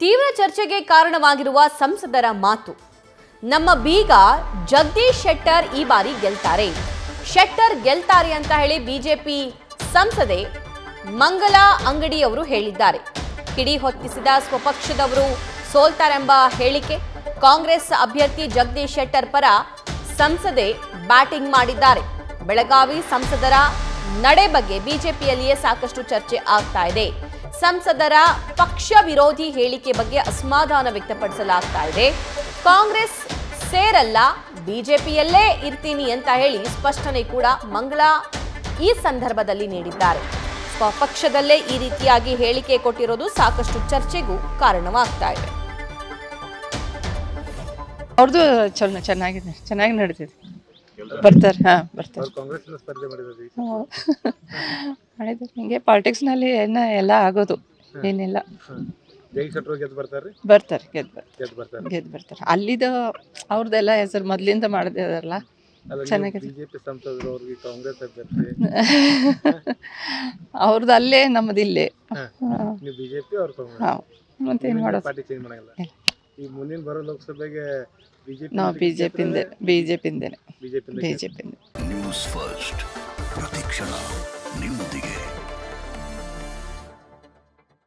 ತೀವ್ರ ಚರ್ಚೆಗೆ ಕಾರಣವಾಗಿರುವ ಸಂಸದರ ಮಾತು ನಮ್ಮ ಬೀಗ ಜಗದೀಶ್ ಶೆಟ್ಟರ್ ಈ ಬಾರಿ ಗೆಲ್ತಾರೆ ಶೆಟ್ಟರ್ ಗೆಲ್ತಾರೆ ಅಂತ ಹೇಳಿ ಬಿಜೆಪಿ ಸಂಸದೆ ಮಂಗಲಾ ಅಂಗಡಿಯವರು ಹೇಳಿದ್ದಾರೆ ಕಿಡಿ ಹೊತ್ತಿಸಿದ ಸ್ವಪಕ್ಷದವರು ಸೋಲ್ತಾರೆಂಬ ಹೇಳಿಕೆ ಕಾಂಗ್ರೆಸ್ ಅಭ್ಯರ್ಥಿ ಜಗದೀಶ್ ಶೆಟ್ಟರ್ ಪರ ಸಂಸದೆ ಬ್ಯಾಟಿಂಗ್ ಮಾಡಿದ್ದಾರೆ ಬೆಳಗಾವಿ ಸಂಸದರ ನಡೆ ಬಗ್ಗೆ ಬಿಜೆಪಿಯಲ್ಲಿಯೇ ಸಾಕಷ್ಟು ಚರ್ಚೆ ಆಗ್ತಾ ಇದೆ ಸಂಸದರ ಪಕ್ಷ ವಿರೋಧಿ ಹೇಳಿಕೆ ಬಗ್ಗೆ ಅಸಮಾಧಾನ ವ್ಯಕ್ತಪಡಿಸಲಾಗ್ತಾ ಇದೆ ಕಾಂಗ್ರೆಸ್ ಸೇರಲ್ಲ ಬಿಜೆಪಿಯಲ್ಲೇ ಇರ್ತೀನಿ ಅಂತ ಹೇಳಿ ಸ್ಪಷ್ಟನೆ ಕೂಡ ಮಂಗಳಾ ಈ ಸಂದರ್ಭದಲ್ಲಿ ನೀಡಿದ್ದಾರೆ ಸ್ವಪಕ್ಷದಲ್ಲೇ ಈ ರೀತಿಯಾಗಿ ಹೇಳಿಕೆ ಕೊಟ್ಟಿರೋದು ಸಾಕಷ್ಟು ಚರ್ಚೆಗೂ ಕಾರಣವಾಗ್ತಾ ಇದೆ ಅವ್ರದ್ದು ಚಲೋ ಚೆನ್ನಾಗಿದೆ ಚೆನ್ನಾಗಿ ನಡೀತಿದೆ ಬರ್ತಾರೆ ಹಾಂ ಬರ್ತಾರೆ ಕಾಂಗ್ರೆಸ್ ಸ್ಪರ್ಧೆ ಮಾಡಿದ್ರು ಮಾಡಿದ್ರು ಹಿಂಗೆ ಪಾಲಿಟಿಕ್ಸ್ನಲ್ಲಿ ಏನ ಎಲ್ಲ ಆಗೋದು ಏನಿಲ್ಲ ಜೈ ಶೆಟ್ರು ಗೆದ್ದು ಬರ್ತಾರ್ರಿ ಬರ್ತಾರೆ ಗೆದ್ದು ಬರ್ತಾರೆ ಗೆದ್ದು ಬರ್ತಾರೆ ಗೆದ್ದು ಬರ್ತಾರೆ ಅಲ್ಲಿದು ಅವ್ರದ್ದೆಲ್ಲ ಹೆಸರು ಮೊದಲಿಂದ ಮಾಡಿದಾರಲ್ಲ ಅಲ್ಲ ಚೆನ್ನಾಗಿದೆ. ಬಿಜೆಪಿ ಸಂಸದರು ಅವ್ರಿಗೆ ಕಾಂಗ್ರೆಸ್ ಅಭ್ಯರ್ಥಿ ಅವ್ರದ್ದು ಅಲ್ಲೇ ನಮ್ಮದು ಇಲ್ಲೇ ಹಾ. ಹಾಂ ನೀವು ಬಿಜೆಪಿ ಅವ್ರ ಕಾಂಗ್ರೆಸ್ ಹಾಂ ಮತ್ತೇನು ಮಾಡೋದು ಪಾರ್ಟಿ ಚೇಂಜ್ ಮಾಡಂಗಿಲ್ಲ ಈ ಮುಂದಿನ ಬರೋ ಲೋಕಸಭೆಗೆ ಬಿಜೆಪಿ ನಾವು ಬಿ ಜೆ ಪಿಂದೆ ಬಿ ಜೆ ಪಿಂದೇನೆ ಬಿಜೆಪಿ ಬಿ ಜೆ ಪಿಂದೆ ನ್ಯೂಸ್ ಫಸ್ಟ್ ಪ್ರತಿಕ್ಷಣ ನಿಮ್ಮೊಂದಿಗೆ